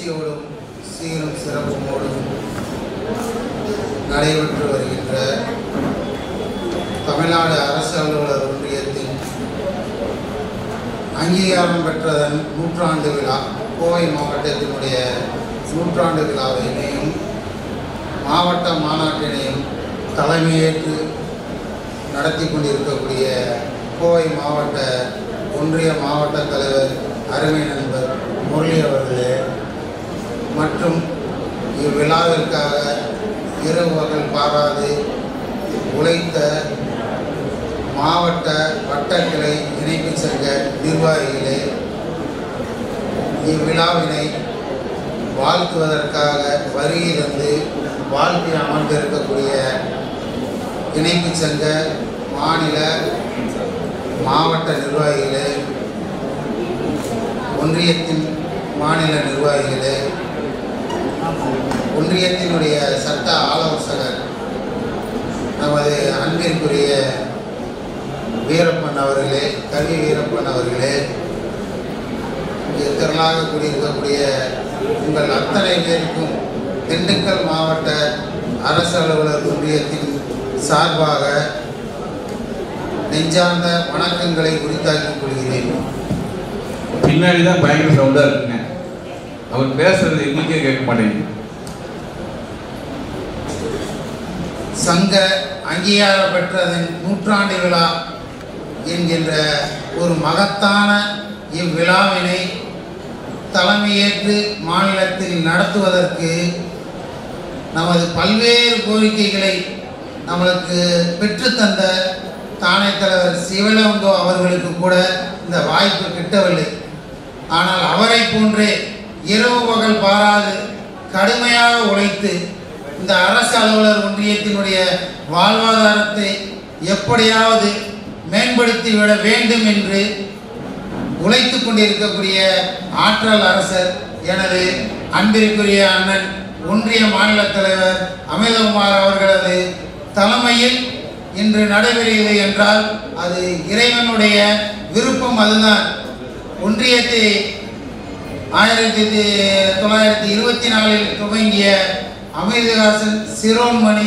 எழுச்சியோடும் சீரும் சிறப்புமோடும் நடைபெற்று வருகின்ற தமிழ்நாடு அரசு அலுவலர் ஒன்றியத்தின் அங்கீகாரம் பெற்றதன் நூற்றாண்டு விழா கோவை மாவட்டத்தினுடைய நூற்றாண்டு விழாவினையும் மாவட்ட மாநாட்டினையும் தலைமையேற்று நடத்தி கொண்டிருக்கக்கூடிய கோவை மாவட்ட ஒன்றிய மாவட்ட தலைவர் அருமை நண்பர் முரளி அவர்களே மற்றும் இவ்விழாவிற்காக இரவு பகல் பாராது உழைத்த மாவட்ட வட்டக்கிளை இணைப்பு சங்க நிர்வாகிகளே இவ்விழாவினை வாழ்த்துவதற்காக வருகை தந்து வாழ்த்தி அமர்ந்திருக்கக்கூடிய இணைப்பு சங்க மாநில மாவட்ட நிர்வாகிகளே ஒன்றியத்தின் மாநில நிர்வாகிகளே ஒன்றியத்தினுடைய சட்ட ஆலோசகர் நமது அன்பிற்குரிய வீரப்பன் அவர்களே கவி வீரப்பன் அவர்களே இங்கே திரளாக கூடியிருக்கக்கூடிய உங்கள் அத்தனை பேருக்கும் திண்டுக்கல் மாவட்ட அரசு அலுவலர் ஒன்றியத்தின் சார்பாக நெஞ்சார்ந்த வணக்கங்களை உரித்தாக்கிக் கொள்கிறேன் பின்னாடி தான் பயங்கர சவுண்டா இருக்குங்க அவர் பேசுறது எங்களுக்கே கேட்க மாட்டேங்குது சங்க அங்கீகாரம் பெற்றதன் நூற்றாண்டு விழா என்கின்ற ஒரு மகத்தான இவ்விழாவினை தலைமையேற்று மாநிலத்தில் நடத்துவதற்கு நமது பல்வேறு கோரிக்கைகளை நம்மளுக்கு பெற்றுத்தந்த தானே தலைவர் சிவலங்கோ அவர்களுக்கு கூட இந்த வாய்ப்பு கிட்டவில்லை ஆனால் அவரை போன்றே இரவு பகல் பாராது கடுமையாக உழைத்து இந்த அரசு அலுவலர் ஒன்றியத்தினுடைய வாழ்வாதாரத்தை எப்படியாவது மேம்படுத்தி விட வேண்டும் என்று உழைத்து கொண்டிருக்கக்கூடிய ஆற்றல் அரசர் எனது அன்பிற்குரிய அண்ணன் ஒன்றிய மாநில தலைவர் அமிர்தகுமார் அவர்களது தலைமையில் இன்று நடைபெறுகிறது என்றால் அது இறைவனுடைய விருப்பம் அதுதான் ஒன்றியத்தை ஆயிரத்தி தி- தொள்ளாயிரத்தி இருபத்தி நாலில் துவங்கிய அமிர்தகாசன் சிரோன்மணி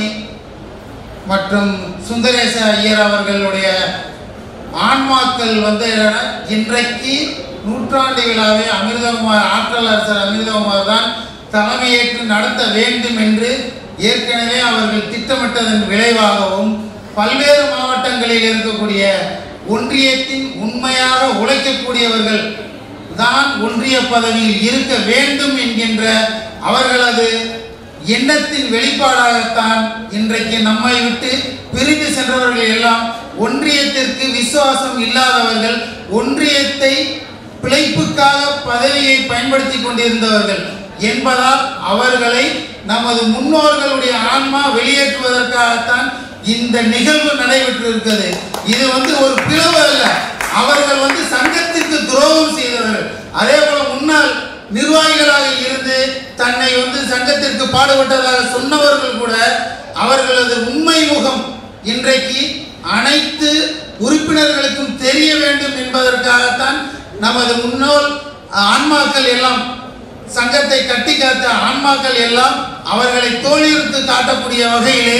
மற்றும் சுந்தரேச ஐயர் அவர்களுடைய ஆன்மாக்கள் வந்து என்னன்னா, இன்றைக்கு நூற்றாண்டு விழாவை அமிர்தகுமார் ஆற்றல் அரசர் அமிர்தகுமார் தான் தலைமையேற்று நடத்த வேண்டும் என்று ஏற்கனவே அவர்கள் திட்டமிட்டதன் விளைவாகவும் பல்வேறு மாவட்டங்களில் இருக்கக்கூடிய ஒன்றியத்தின் உண்மையாக உழைக்கக்கூடியவர்கள் தான் ஒன்றிய பதவியில் இருக்க வேண்டும் என்கின்ற அவர்களது எண்ணத்தின் வெளிப்பாடாகத்தான் இன்றைக்கு நம்மை விட்டு பிரிந்து சென்றவர்கள் எல்லாம் ஒன்றியத்திற்கு விசுவாசம் இல்லாதவர்கள் ஒன்றியத்தை பிழைப்புக்காக பதவியை பயன்படுத்தி கொண்டிருந்தவர்கள் என்பதால் அவர்களை நமது முன்னோர்களுடைய ஆன்மா வெளியேற்றுவதற்காகத்தான் இந்த நிகழ்வு நடைபெற்று இருக்கிறது இது வந்து ஒரு பிளவு அல்ல அவர்கள் வந்து சங்கத்திற்கு துரோகம் செய்தவர்கள் அதே போல முன்னாள் நிர்வாகிகளாக இருந்து தன்னை வந்து சங்கத்திற்கு பாடுபட்டதாக சொன்னவர்கள் கூட அவர்களது உண்மை முகம் இன்றைக்கு அனைத்து உறுப்பினர்களுக்கும் தெரிய வேண்டும் என்பதற்காகத்தான் நமது முன்னோர் ஆன்மாக்கள் எல்லாம் சங்கத்தை கட்டி காத்த ஆன்மாக்கள் எல்லாம் அவர்களை தோழியுறுத்து காட்டக்கூடிய வகையிலே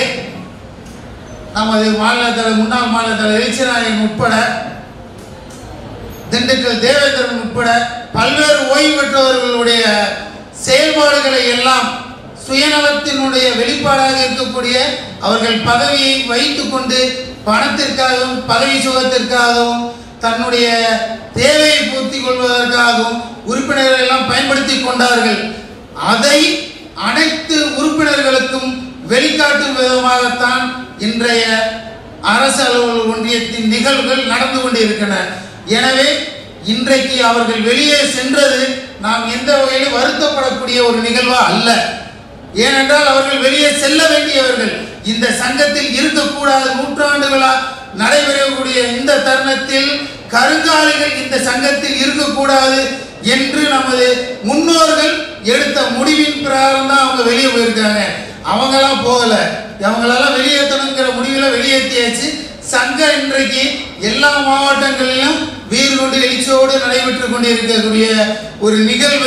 நமது மாநில தலைவர் முன்னாள் மாநில தலைவர் எழுச்சிநாயகன் உட்பட திண்டுக்கல் தேவேந்திரன் உட்பட பல்வேறு ஓய்வு பெற்றவர்களுடைய செயல்பாடுகளை எல்லாம் சுயநலத்தினுடைய வெளிப்பாடாக இருக்கக்கூடிய அவர்கள் பதவியை வைத்துக்கொண்டு பணத்திற்காகவும் பதவி சுகத்திற்காகவும் தன்னுடைய தேவையை பூர்த்தி கொள்வதற்காகவும் உறுப்பினர்கள் எல்லாம் பயன்படுத்தி கொண்டார்கள் அதை அனைத்து உறுப்பினர்களுக்கும் வெளிக்காட்டும் விதமாகத்தான் இன்றைய அரசு அலுவலர் ஒன்றியத்தின் நிகழ்வுகள் நடந்து கொண்டிருக்கின்றன எனவே இன்றைக்கு அவர்கள் வெளியே சென்றது நாம் எந்த வகையிலும் வருத்தப்படக்கூடிய ஒரு நிகழ்வா அல்ல ஏனென்றால் அவர்கள் வெளியே செல்ல வேண்டியவர்கள் இந்த சங்கத்தில் இருக்கக்கூடாது நூற்றாண்டு விழா நடைபெறக்கூடிய இந்த தருணத்தில் கருங்காலிகள் இந்த சங்கத்தில் இருக்கக்கூடாது என்று நமது முன்னோர்கள் எடுத்த முடிவின் பிரகாரம் தான் அவங்க வெளியே போயிருக்காங்க அவங்கெல்லாம் போகல அவங்களெல்லாம் வெளியேற்றணுங்கிற முடிவில் வெளியேற்றியாச்சு சங்கம் இன்றைக்கு எல்லா மாவட்டங்களிலும் வீறு கொண்டு எழுச்சியோடு நடைபெற்று கொண்டிருக்கக்கூடிய ஒரு நிகழ்வை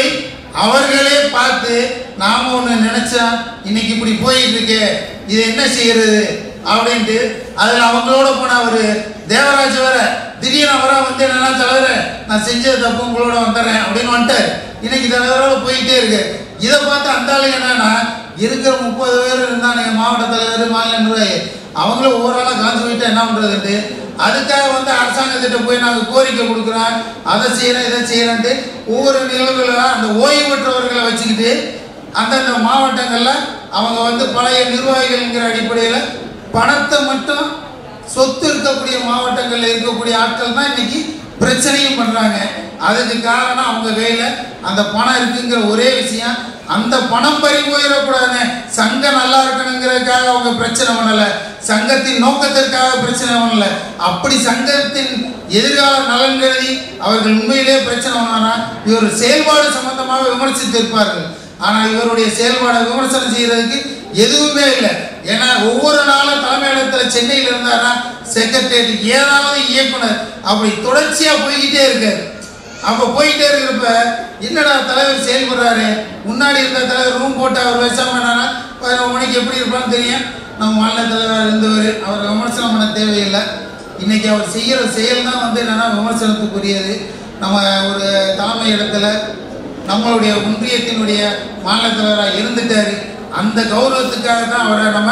அவர்களே பார்த்து நாம ஒன்று நினைச்சா இன்னைக்கு இப்படி போயிட்டு இருக்கே இது என்ன செய்யறது அப்படின்ட்டு அதில் அவங்களோட போன ஒரு தேவராஜ் வேற திடீர்னு அவரா வந்து என்னன்னா தலைவர நான் செஞ்ச தப்பு உங்களோட வந்துடுறேன் அப்படின்னு வந்துட்டார் இன்னைக்கு தலைவரோட போயிட்டே இருக்கு இதை பார்த்து அந்த ஆளு என்னன்னா இருக்கிற முப்பது பேர் இருந்தானுங்க மாவட்ட தலைவர் மாநில நிர்வாகி அவங்களும் ஒவ்வொரு ஆளாக காஞ்சு போயிட்டா என்ன பண்ணுறதுன்ட்டு அதுக்காக வந்து அரசாங்கத்திட்ட போய் நாங்கள் கோரிக்கை கொடுக்குறோம் அதை செய்கிறோம் இதை செய்கிறோன்ட்டு ஒவ்வொரு நிகழ்வுகளெல்லாம் அந்த ஓய்வு பெற்றவர்களை வச்சுக்கிட்டு அந்தந்த மாவட்டங்களில் அவங்க வந்து பழைய நிர்வாகிகள்ங்கிற அடிப்படையில் பணத்தை மட்டும் சொத்து இருக்கக்கூடிய மாவட்டங்களில் இருக்கக்கூடிய ஆட்கள் தான் இன்னைக்கு பிரச்சனையும் பண்ணுறாங்க அதுக்கு காரணம் அவங்க கையில் அந்த பணம் இருக்குங்கிற ஒரே விஷயம் அந்த பணம் பறி போயிடக்கூடாதுன்னு சங்கம் நல்லா இருக்கணுங்கிறதுக்காக அவங்க பிரச்சனை பண்ணல சங்கத்தின் நோக்கத்திற்காக பிரச்சனை பண்ணல அப்படி சங்கத்தின் எதிர்கால நலன் கருதி அவர்கள் உண்மையிலேயே பிரச்சனை பண்ணானா இவர் செயல்பாடு சம்பந்தமாக விமர்சித்திருப்பார்கள் ஆனால் இவருடைய செயல்பாடை விமர்சனம் செய்யறதுக்கு எதுவுமே இல்லை ஏன்னா ஒவ்வொரு நாளும் தலைமையிடத்தில் சென்னையில் இருந்தாரா செக்ரட்டேரியட் ஏதாவது இயக்குனர் அப்படி தொடர்ச்சியா போய்கிட்டே இருக்காரு அப்போ போயிட்டே இருக்கிறப்ப என்னடா தலைவர் செயல்படுறாரு முன்னாடி இருந்த தலைவர் ரூம் போட்டு அவர் பேசாம என்னன்னா பதினொரு மணிக்கு எப்படி இருப்பான்னு தெரியும் நம்ம மாநில தலைவர் இருந்தவர் அவர் விமர்சனம் பண்ண தேவையில்லை இன்னைக்கு அவர் செய்கிற செயல் தான் வந்து என்னன்னா விமர்சனத்துக்குரியது நம்ம ஒரு தலைமை இடத்துல நம்மளுடைய ஒன்றியத்தினுடைய மாநில தலைவராக இருந்துட்டாரு அந்த கௌரவத்துக்காக தான் அவரை நம்ம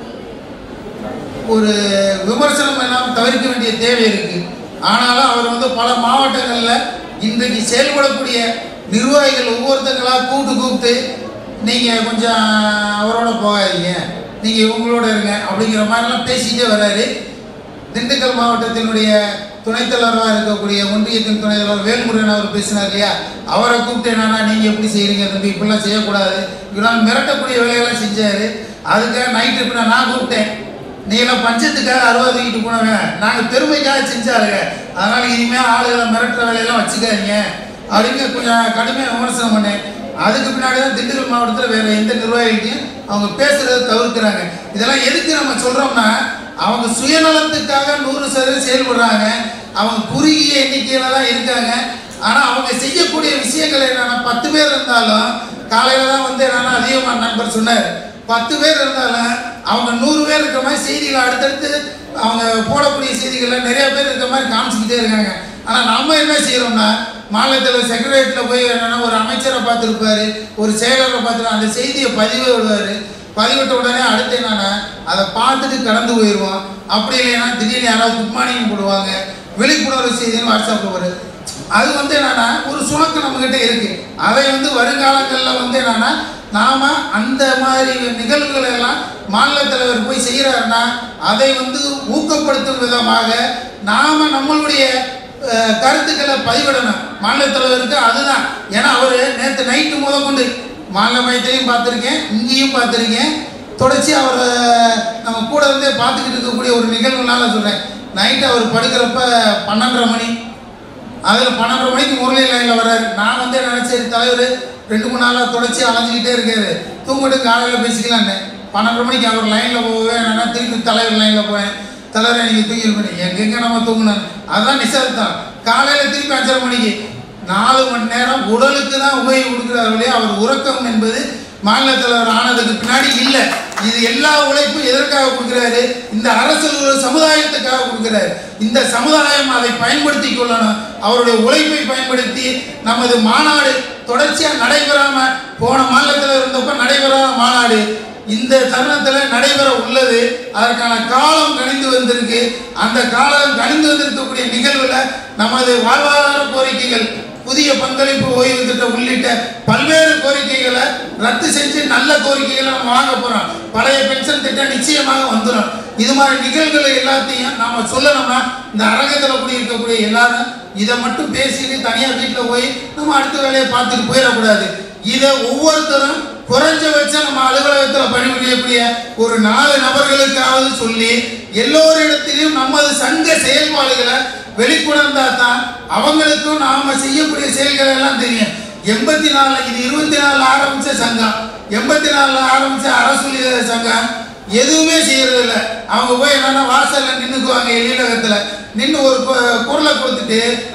ஒரு விமர்சனம் எல்லாம் தவிர்க்க வேண்டிய தேவை இருக்கு ஆனாலும் அவர் வந்து பல மாவட்டங்களில் இன்றைக்கு செயல்படக்கூடிய நிர்வாகிகள் ஒவ்வொருத்தங்களா கூட்டு கூப்பிட்டு நீங்கள் கொஞ்சம் அவரோட போகாதீங்க நீங்கள் இவங்களோட இருங்க அப்படிங்கிற மாதிரிலாம் பேசிக்கிட்டே வர்றாரு திண்டுக்கல் மாவட்டத்தினுடைய துணைத் தலைவராக இருக்கக்கூடிய ஒன்றியத்தின் துணைத் தலைவர் வேல்முருகன் அவர் பேசினார் இல்லையா அவரை கூப்பிட்டு என்னன்னா நீங்கள் எப்படி செய்கிறீங்க தம்பி இப்படிலாம் செய்யக்கூடாது இப்படிலாம் மிரட்டக்கூடிய வேலையெல்லாம் செஞ்சார் அதுக்காக நைட்டு இப்போ நான் கூப்பிட்டேன் நீங்களாம் பஞ்சத்துக்காக அறுபது தூக்கிட்டு போனவன் நாங்கள் பெருமைக்காக செஞ்சாருங்க அதனால இனிமேல் ஆளுகளை மிரட்டுற வேலையெல்லாம் வச்சுக்காதீங்க அப்படின்னு கொஞ்சம் கடுமையாக விமர்சனம் பண்ணேன் அதுக்கு பின்னாடி தான் திண்டுக்கல் மாவட்டத்தில் வேற எந்த நிர்வாகிகிட்டையும் அவங்க பேசுறதை தவிர்க்கிறாங்க இதெல்லாம் எதுக்கு நம்ம சொல்றோம்னா அவங்க சுயநலத்துக்காக நூறு சதவீதம் செயல்படுறாங்க அவங்க குறுகிய எண்ணிக்கையில தான் இருக்காங்க ஆனா அவங்க செய்யக்கூடிய விஷயங்கள் என்னன்னா பத்து பேர் இருந்தாலும் காலையில தான் வந்து என்னன்னா அதிகமான நண்பர் சொன்னார் பத்து பேர் இருந்தாலும் அவங்க நூறு பேர் இருக்கிற மாதிரி செய்திகளை அடுத்தடுத்து அவங்க போடக்கூடிய செய்திகளில் நிறைய பேர் இருக்கிற மாதிரி காமிச்சிக்கிட்டே இருக்காங்க ஆனால் நம்ம என்ன செய்கிறோம்னா மாநிலத்தில் செக்ரட்டரியேட்டில் போய் என்னன்னா ஒரு அமைச்சரை பார்த்துருப்பாரு ஒரு செயலரை பார்த்துட்டு அந்த செய்தியை பதிவு விடுவார் பதிவிட்ட உடனே அடுத்து என்னன்னா அதை பார்த்துட்டு கடந்து போயிடுவோம் அப்படி இல்லைன்னா திடீர்னு யாராவது குட் மார்னிங் போடுவாங்க விழிப்புணர்வு செய்தின்னு வாட்ஸ்அப்பில் வரும் அது வந்து என்னன்னா ஒரு சுணக்கு நம்மக்கிட்ட இருக்கு அதை வந்து வருங்காலங்களில் வந்து என்னன்னா நாம அந்த மாதிரி நிகழ்வுகளை எல்லாம் மாநில தலைவர் போய் செய்கிறாருன்னா அதை வந்து ஊக்கப்படுத்தும் விதமாக நாம நம்மளுடைய அஹ், கருத்துக்களை பதிவிடணும் மாநில தலைவருக்கு அதுதான் ஏன்னா அவர் நேற்று நைட்டு முத கொண்டு மாநில மையத்திலையும் பார்த்துருக்கேன் இங்கேயும் பார்த்துருக்கேன் தொடர்ச்சி அவரை நம்ம கூட இருந்தே பார்த்துக்கிட்டு இருக்கக்கூடிய ஒரு நிகழ்வுனால சொல்கிறேன் நைட்டு அவர் படுக்கிறப்ப பன்னெண்டரை மணி அதில் பன்னெண்டரை மணிக்கு முரளி லைனில் வர்றாரு நான் வந்து நினச்சேன் தலைவர் ரெண்டு மூணு நாளாக தொடர்ச்சி அலைஞ்சிக்கிட்டே இருக்காரு தூங்கிட்டு காலையில் பேசிக்கலான்னு பன்னெண்டரை மணிக்கு அவர் லைனில் போவேன் என்னன்னா திருப்பி தலைவர் லைனில் போவேன் தலைவரை நீங்கள் தூங்கி இருப்பேன் எங்கெங்க நம்ம தூங்கணும் அதுதான் நிசார்த்தான் காலையில் திருப்பி அஞ்சரை மணிக்கு நாலு மணி நேரம் உடலுக்கு தான் உபயோக கொடுக்குறாரு இல்லையா அவர் உறக்கம் என்பது மாநில தலைவர் ஆனதுக்கு பின்னாடி இல்லை இது எல்லா உழைப்பும் எதற்காக கொடுக்குறாரு இந்த அரசியல் ஒரு சமுதாயத்துக்காக கொடுக்குறாரு இந்த சமுதாயம் அதை பயன்படுத்தி கொள்ளணும் அவருடைய உழைப்பை பயன்படுத்தி நமது மாநாடு தொடர்ச்சியா நடைபெறாம போன மாநிலத்தில் இருந்தப்ப நடைபெறாத மாநாடு இந்த தருணத்தில் நடைபெற உள்ளது அதற்கான காலம் கணிந்து வந்திருக்கு அந்த காலம் கணிந்து வந்திருக்கக்கூடிய நிகழ்வுல நமது வாழ்வாதார கோரிக்கைகள் புதிய பங்களிப்பு ஓய்வு திட்டம் உள்ளிட்ட பல்வேறு கோரிக்கைகளை ரத்து செஞ்சு நல்ல கோரிக்கைகளை நம்ம வாங்க போறோம் பழைய பென்ஷன் திட்டம் நிச்சயமாக வந்துடும் இது மாதிரி நிகழ்வுகளை எல்லாத்தையும் நாம சொல்லணும்னா இந்த அரங்கத்தில் கூடி இருக்கக்கூடிய எல்லாரும் இதை மட்டும் பேசிட்டு தனியாக வீட்டில் போய் நம்ம அடுத்த வேலையை பார்த்துட்டு போயிடக்கூடாது இதை ஒவ்வொருத்தரும் குறைஞ்சபட்சம் நம்ம அலுவலகத்தில் பணிபுரியக்கூடிய ஒரு நாலு நபர்களுக்காவது சொல்லி எல்லோரிடத்திலையும் நமது சங்க செயல்பாடுகளை வெளிக்கொணர்ந்தா தான் அவங்களுக்கும் நாம செய்யக்கூடிய செயல்கள் எல்லாம் தெரியும் எண்பத்தி நாலுல இது இருபத்தி நாலுல ஆரம்பிச்ச சங்கம் எண்பத்தி நாலுல ஆரம்பிச்ச அரசு சங்கம் எதுவுமே செய்யறது இல்ல அவங்க போய் என்னன்னா வாசல்ல நின்னுக்குவாங்க எழிலகத்துல நின்று ஒரு கு- குரலை கொடுத்துட்டு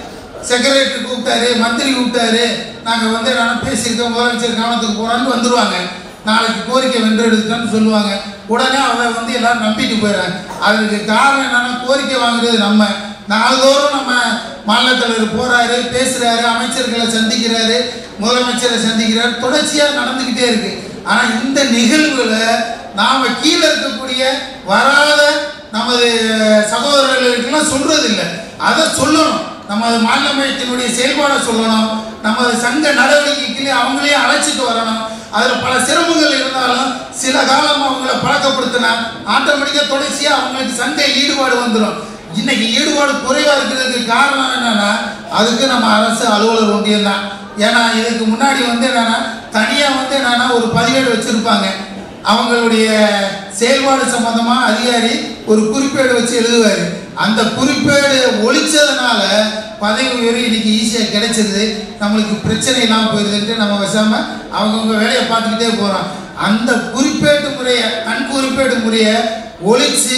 செக்ரட்டரி கூப்பிட்டாரு மந்திரி கூப்பிட்டாரு நாங்கள் வந்து நான் பேசியிருக்கோம் முதலமைச்சர் கவனத்துக்கு போகிறோன்னு வந்துருவாங்க நாளைக்கு கோரிக்கை வென்றெடுத்துட்டோன்னு சொல்லுவாங்க உடனே அதை வந்து எல்லாரும் நம்பிட்டு போயிடுறாங்க அதுக்கு காரணம் என்னன்னா கோரிக்கை வாங்குறது நம்ம நாள்தோறும் நம்ம மாநில தலைவர் போறாரு பேசுறாரு அமைச்சர்களை சந்திக்கிறாரு முதலமைச்சரை சந்திக்கிறாரு தொடர்ச்சியா நடந்துகிட்டே இருக்கு ஆனா இந்த நிகழ்வுல நாம கீழே இருக்கக்கூடிய வராத நமது சகோதரர்களுக்கெல்லாம் சொல்றது இல்லை அதை சொல்லணும் நமது மாநில மையத்தினுடைய செயல்பாடை சொல்லணும் நமது சங்க நடவடிக்கைக்கு அவங்களே அழைச்சிட்டு வரணும் அதில் பல சிரமங்கள் இருந்தாலும் சில காலம் அவங்கள பழக்கப்படுத்தினா ஆட்டோமேட்டிக்காக தொடர்ச்சியாக அவங்களுக்கு சங்க ஈடுபாடு வந்துடும் இன்னைக்கு ஈடுபாடு குறைவாக இருக்கிறதுக்கு காரணம் என்னன்னா அதுக்கு நம்ம அரசு அலுவலர் ஒன்றியம் தான் ஏன்னா இதுக்கு முன்னாடி வந்து என்னன்னா தனியாக வந்து என்னன்னா ஒரு பதிவேடு வச்சுருப்பாங்க அவங்களுடைய செயல்பாடு சம்பந்தமா அதிகாரி ஒரு குறிப்பேடு வச்சு எழுதுவார் அந்த குறிப்பேடு ஒழிச்சதுனால பதவி உயர்வு இன்னைக்கு ஈஸியாக கிடைச்சிருது நம்மளுக்கு பிரச்சனை இல்லாமல் போயிருதுன்ட்டு நம்ம பேசாம அவங்கவுங்க வேலையை பார்த்துக்கிட்டே போகிறோம் அந்த குறிப்பேட்டு முறையை கண் குறிப்பேடு முறையை ஒழிச்சு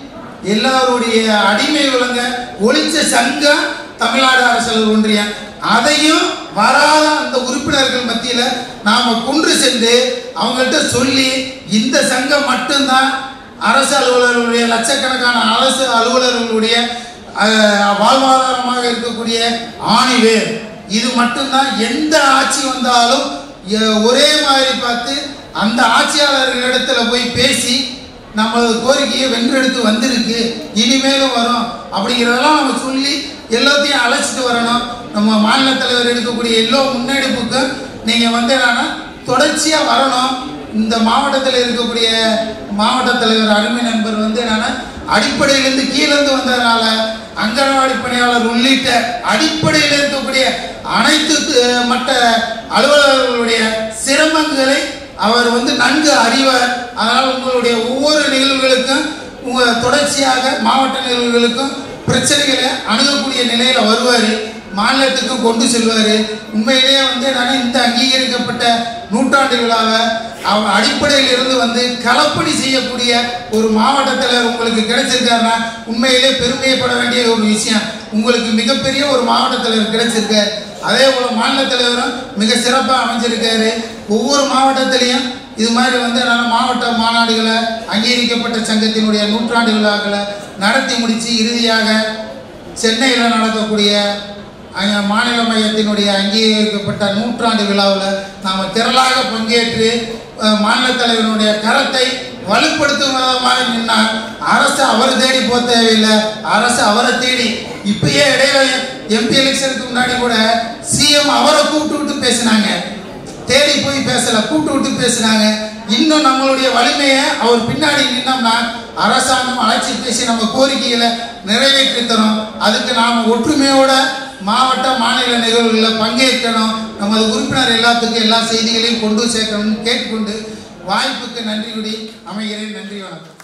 எல்லாருடைய அடிமை விலங்க ஒழிச்ச சங்கம் தமிழ்நாடு அரசு ஒன்றியம் அதையும் வராத அந்த உறுப்பினர்கள் மத்தியில நாம கொன்று சென்று அவங்கள்ட்ட சொல்லி இந்த சங்கம் மட்டும்தான் அரசு அலுவலர்களுடைய லட்சக்கணக்கான அரசு அலுவலர்களுடைய அஹ், வாழ்வாதாரமாக இருக்கக்கூடிய ஆணிவேர் இது மட்டும்தான் எந்த ஆட்சி வந்தாலும் எ- ஒரே மாதிரி பார்த்து அந்த ஆட்சியாளர்களிடத்துல போய் பேசி நம்ம கோரிக்கையை வென்றெடுத்து வந்திருக்கு இனிமேலும் வரும் அப்படிங்கிறதெல்லாம் நம்ம சொல்லி எல்லாத்தையும் அழைச்சிட்டு வரணும் நம்ம மாநில தலைவர் எடுக்கக்கூடிய எல்லா முன்னெடுப்புக்கும் நீங்கள் வந்து என்னன்னா தொடர்ச்சியாக வரணும் இந்த மாவட்டத்தில் இருக்கக்கூடிய மாவட்ட தலைவர் அருமை நண்பர் வந்து என்னன்னா அடிப்படையிலேருந்து கீழேருந்து வந்ததுனால அங்கன்வாடி பணியாளர் உள்ளிட்ட அடிப்படையில் இருக்கக்கூடிய அனைத்து அஹ், மட்ட அலுவலர்களுடைய சிரமங்களை அவர் வந்து நன்கு அறிவார் அதனால் உங்களுடைய ஒவ்வொரு நிகழ்வுகளுக்கும் உங்க தொடர்ச்சியாக மாவட்ட நிகழ்வுகளுக்கும் பிரச்சனைகளை அணுகக்கூடிய நிலையில வருவார் மாநிலத்துக்கும் கொண்டு செல்வார் உண்மையிலேயே வந்து நான் இந்த அங்கீகரிக்கப்பட்ட நூற்றாண்டு விழாவை அவ அடிப்படையில் இருந்து வந்து களப்பணி செய்யக்கூடிய ஒரு மாவட்ட தலைவர் உங்களுக்கு கிடைச்சிருக்காருன்னா உண்மையிலே பெருமையப்பட வேண்டிய ஒரு விஷயம் உங்களுக்கு மிகப்பெரிய ஒரு மாவட்ட தலைவர் கிடைச்சிருக்காரு அதே போல மாநில தலைவரும் மிக சிறப்பாக அமைஞ்சிருக்காரு ஒவ்வொரு மாவட்டத்திலையும் இது மாதிரி வந்து நான் மாவட்ட மாநாடுகளை அங்கீகரிக்கப்பட்ட சங்கத்தினுடைய நூற்றாண்டு விழாக்களை நடத்தி முடித்து இறுதியாக சென்னையில் நடக்கக்கூடிய அங்க மாநில மையத்தினுடைய அங்கீகரிக்கப்பட்ட நூற்றாண்டு விழாவில் நாம் திரளாக பங்கேற்று அஹ், மாநில தலைவருடைய கரத்தை வலுப்படுத்தும் விதமாக நின்றால் அரசு அவர் தேடி போக தேவையில்லை அரசு அவரை தேடி இப்பயே இடையில எம்பி எலெக்ஷனுக்கு முன்னாடி கூட சிஎம் அவரை கூப்பிட்டு விட்டு பேசினாங்க தேடி போய் பேசல கூட்டு விட்டு பேசுனாங்க இன்னும் நம்மளுடைய வலிமையை அவர் பின்னாடி நின்னோம்னா அரசாங்கம் அழைச்சி பேசி நம்ம கோரிக்கைகளை நிறைவேற்றி தரும் அதுக்கு நாம் ஒற்றுமையோட மாவட்ட மாநில நிகழ்வுகளில் பங்கேற்கணும் நமது உறுப்பினர் எல்லாத்துக்கும் எல்லா செய்திகளையும் கொண்டு சேர்க்கணும்னு கேட்டுக்கொண்டு வாய்ப்புக்கு நன்றி கூடி அமைகிறேன் நன்றி வணக்கம்